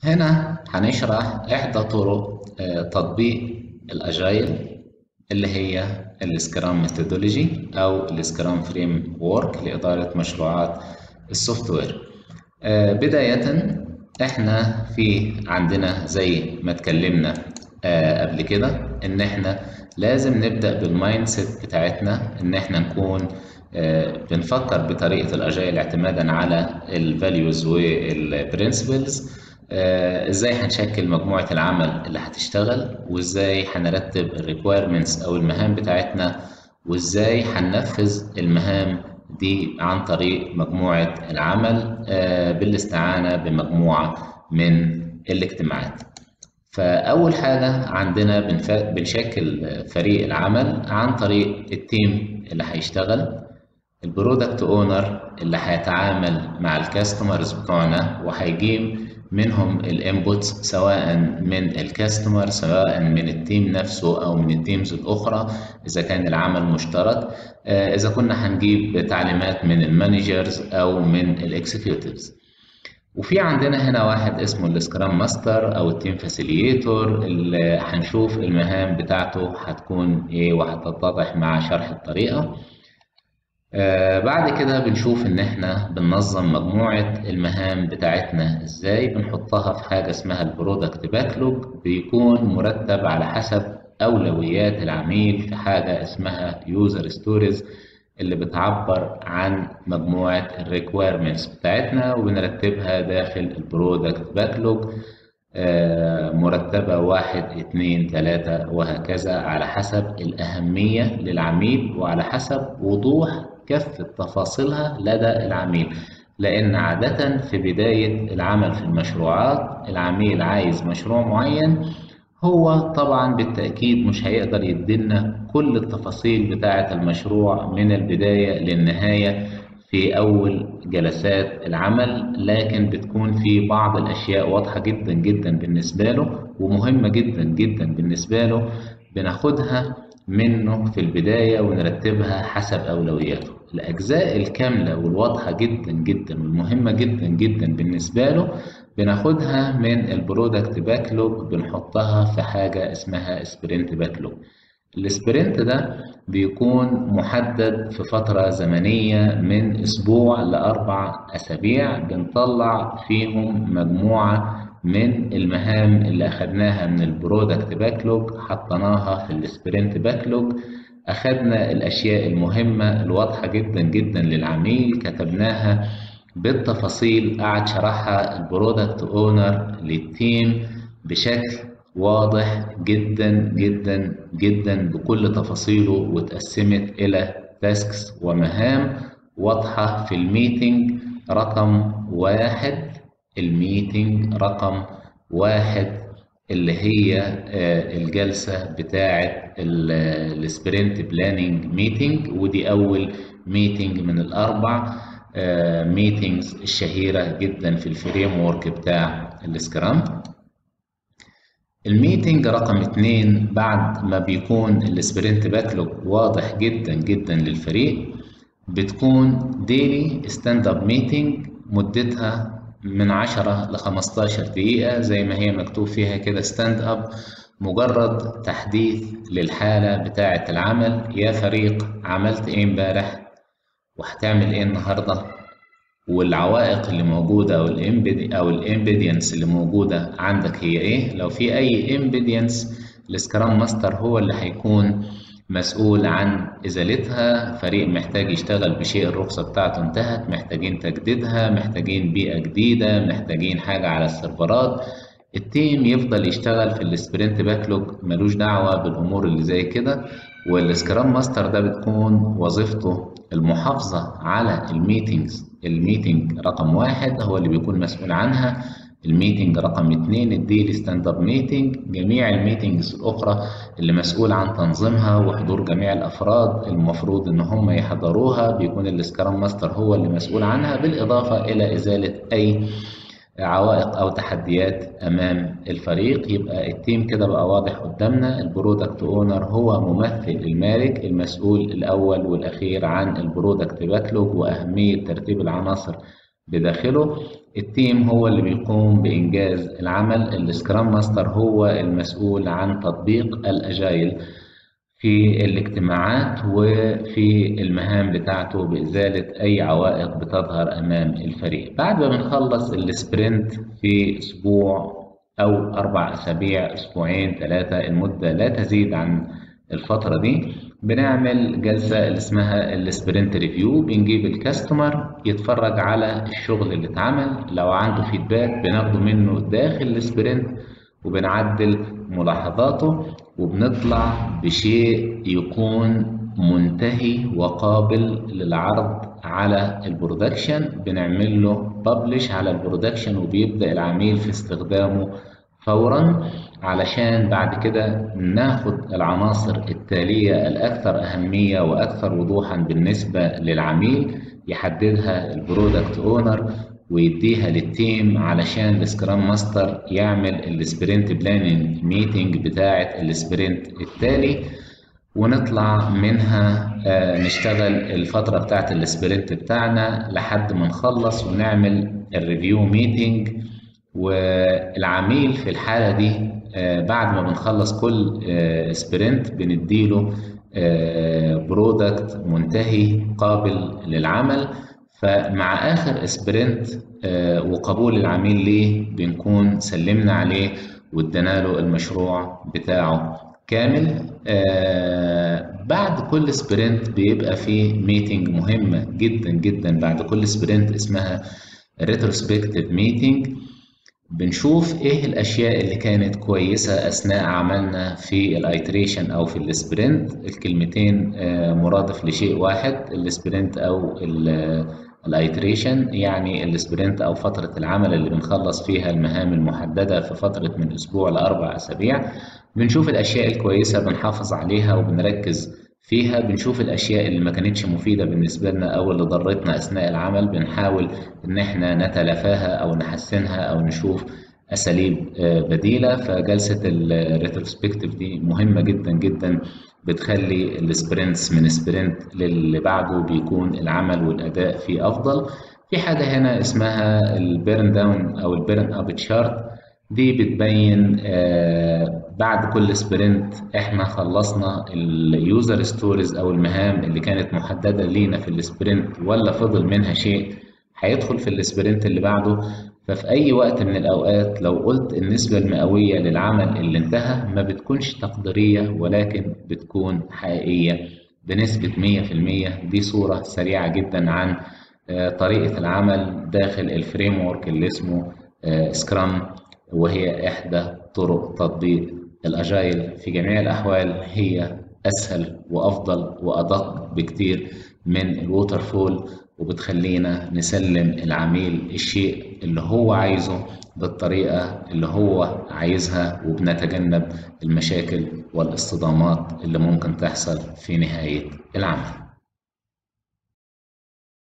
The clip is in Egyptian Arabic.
هنا هنشرح إحدى طرق آه، تطبيق الأجايل اللي هي السكرام ميثودولوجي أو السكرام فريم وورك لإدارة مشروعات السوفت وير آه، بداية إحنا في عندنا زي ما اتكلمنا آه، قبل كده إن إحنا لازم نبدأ بالمايند سيت بتاعتنا إن إحنا نكون آه، بنفكر بطريقة الأجايل اعتمادا على الفاليوز والبرنسبلز ازاي هنشكل مجموعة العمل اللي هتشتغل وازاي هنرتب الريكويرمنتس او المهام بتاعتنا وازاي هننفذ المهام دي عن طريق مجموعة العمل آه، بالاستعانة بمجموعة من الاجتماعات فأول حاجة عندنا بنف- بنشكل فريق العمل عن طريق التيم اللي هيشتغل البرودكت اونر اللي هيتعامل مع الكاستمرز بتوعنا وهيجيب منهم الانبوتس سواء من الكاستمر سواء من التيم نفسه او من التيمز الاخرى اذا كان العمل مشترك آه، اذا كنا هنجيب تعليمات من المانجرز او من الاكسكيوتيفز وفي عندنا هنا واحد اسمه السكرام ماستر او التيم فاسيليتور اللي هنشوف المهام بتاعته هتكون ايه وهتتضح مع شرح الطريقه آه بعد كده بنشوف إن إحنا بننظم مجموعة المهام بتاعتنا إزاي بنحطها في حاجة اسمها البرودكت باكلوج بيكون مرتب على حسب أولويات العميل في حاجة اسمها يوزر ستوريز اللي بتعبر عن مجموعة الريكويرمنتس بتاعتنا وبنرتبها داخل البرودكت باكلوج آه، مرتبة واحد اتنين تلاتة وهكذا على حسب الأهمية للعميل وعلى حسب وضوح كافة تفاصيلها لدى العميل لأن عادة في بداية العمل في المشروعات العميل عايز مشروع معين هو طبعا بالتأكيد مش هيقدر يدينا كل التفاصيل بتاعة المشروع من البداية للنهاية في أول جلسات العمل لكن بتكون في بعض الأشياء واضحة جدا جدا بالنسبة له ومهمة جدا جدا بالنسبة له بناخدها منه في البداية ونرتبها حسب أولوياته الأجزاء الكاملة والواضحة جدا جدا والمهمة جدا جدا بالنسبة له بناخدها من البرودكت باكلوج بنحطها في حاجة اسمها سبرنت باكلوج السبرنت ده بيكون محدد في فترة زمنية من أسبوع لأربع أسابيع بنطلع فيهم مجموعة من المهام اللي أخدناها من البرودكت باكلوج حطيناها في السبرنت باكلوج أخدنا الأشياء المهمة الواضحة جدا جدا للعميل كتبناها بالتفاصيل قعد شرحها البرودكت اونر للتيم بشكل واضح جدا جدا جدا بكل تفاصيله واتقسمت إلى تاسكس ومهام واضحة في الميتنج رقم واحد الميتنج رقم واحد اللي هي آه، الجلسة بتاعة السبرنت بلاننج ميتنج ودي أول ميتنج من الأربع ميتنجز الشهيرة جدا في الفريم ورك بتاع السكرام الميتنج رقم اتنين بعد ما بيكون السبرنت باكلوج واضح جدا جدا للفريق بتكون ديلي ستاند اب ميتنج مدتها من 10 ل 15 دقيقة زي ما هي مكتوب فيها كده ستاند اب مجرد تحديث للحالة بتاعة العمل يا فريق عملت ايه امبارح وهتعمل ايه النهارده والعوائق اللي موجودة أو الإمبيد أو الإمبيدينس اللي موجودة عندك هي إيه؟ لو في أي إمبيدينس السكرام ماستر هو اللي هيكون مسؤول عن إزالتها فريق محتاج يشتغل بشيء الرخصة بتاعته انتهت محتاجين تجديدها محتاجين بيئة جديدة محتاجين حاجة على السيرفرات التيم يفضل يشتغل في السبرنت باكلوج ملوش دعوة بالأمور اللي زي كده والسكرام ماستر ده بتكون وظيفته المحافظة على الميتينجز الميتنج رقم واحد هو اللي بيكون مسؤول عنها الميتنج رقم اتنين الديلي ستاند اب ميتنج جميع الميتنجز الأخرى اللي مسؤول عن تنظيمها وحضور جميع الأفراد المفروض إن هم يحضروها بيكون السكرام ماستر هو اللي مسؤول عنها بالإضافة إلى إزالة أي عوائق أو تحديات أمام الفريق يبقى التيم كده بقى واضح قدامنا البرودكت أونر هو ممثل المالك المسؤول الأول والأخير عن البرودكت باكلوج وأهمية ترتيب العناصر بداخله التيم هو اللي بيقوم بإنجاز العمل السكرام ماستر هو المسؤول عن تطبيق الأجايل في الاجتماعات وفي المهام بتاعته بإزالة أي عوائق بتظهر أمام الفريق بعد ما بنخلص السبرنت في أسبوع أو أربع أسابيع أسبوعين ثلاثة المدة لا تزيد عن الفترة دي بنعمل جلسة اللي اسمها السبرنت ريفيو بنجيب الكاستمر يتفرج على الشغل اللي اتعمل لو عنده فيدباك بناخده منه داخل السبرنت وبنعدل ملاحظاته وبنطلع بشيء يكون منتهي وقابل للعرض على البرودكشن بنعمل له ببلش على البرودكشن وبيبدأ العميل في استخدامه فورا علشان بعد كده ناخد العناصر التالية الأكثر أهمية وأكثر وضوحا بالنسبة للعميل يحددها البرودكت اونر ويديها للتيم علشان السكرام ماستر يعمل السبرنت بلاننج ميتنج بتاعة السبرنت التالي ونطلع منها نشتغل الفترة بتاعة السبرنت بتاعنا لحد ما نخلص ونعمل الريفيو ميتنج والعميل في الحالة دي بعد ما بنخلص كل سبرنت بنديله برودكت منتهي قابل للعمل فمع آخر سبرنت وقبول العميل ليه بنكون سلمنا عليه وادينا له المشروع بتاعه كامل بعد كل سبرنت بيبقى فيه ميتنج مهمة جدا جدا بعد كل سبرنت اسمها ريتروسبكتيف ميتنج بنشوف ايه الاشياء اللي كانت كويسه اثناء عملنا في الايتريشن او في السبرنت الكلمتين مرادف لشيء واحد السبرنت او الايتريشن يعني السبرنت او فتره العمل اللي بنخلص فيها المهام المحدده في فتره من اسبوع لاربع اسابيع بنشوف الاشياء الكويسه بنحافظ عليها وبنركز فيها بنشوف الاشياء اللي ما كانتش مفيده بالنسبه لنا او اللي ضرتنا اثناء العمل بنحاول ان احنا نتلافاها او نحسنها او نشوف اساليب بديله فجلسه الريتروسبكتيف دي مهمه جدا جدا بتخلي السبرنتس من سبرنت للي بعده بيكون العمل والاداء فيه افضل في حاجه هنا اسمها البيرن داون او البيرن اب تشارت دي بتبين بعد كل سبرنت احنا خلصنا اليوزر ستوريز او المهام اللي كانت محدده لينا في السبرنت ولا فضل منها شيء هيدخل في السبرنت اللي بعده ففي اي وقت من الاوقات لو قلت النسبه المئويه للعمل اللي انتهى ما بتكونش تقديريه ولكن بتكون حقيقيه بنسبه 100% دي صوره سريعه جدا عن طريقه العمل داخل الفريم ورك اللي اسمه سكرام وهي إحدى طرق تطبيق الأجايل في جميع الأحوال هي أسهل وأفضل وأدق بكتير من الووتر فول وبتخلينا نسلم العميل الشيء اللي هو عايزه بالطريقة اللي هو عايزها وبنتجنب المشاكل والاصطدامات اللي ممكن تحصل في نهاية العمل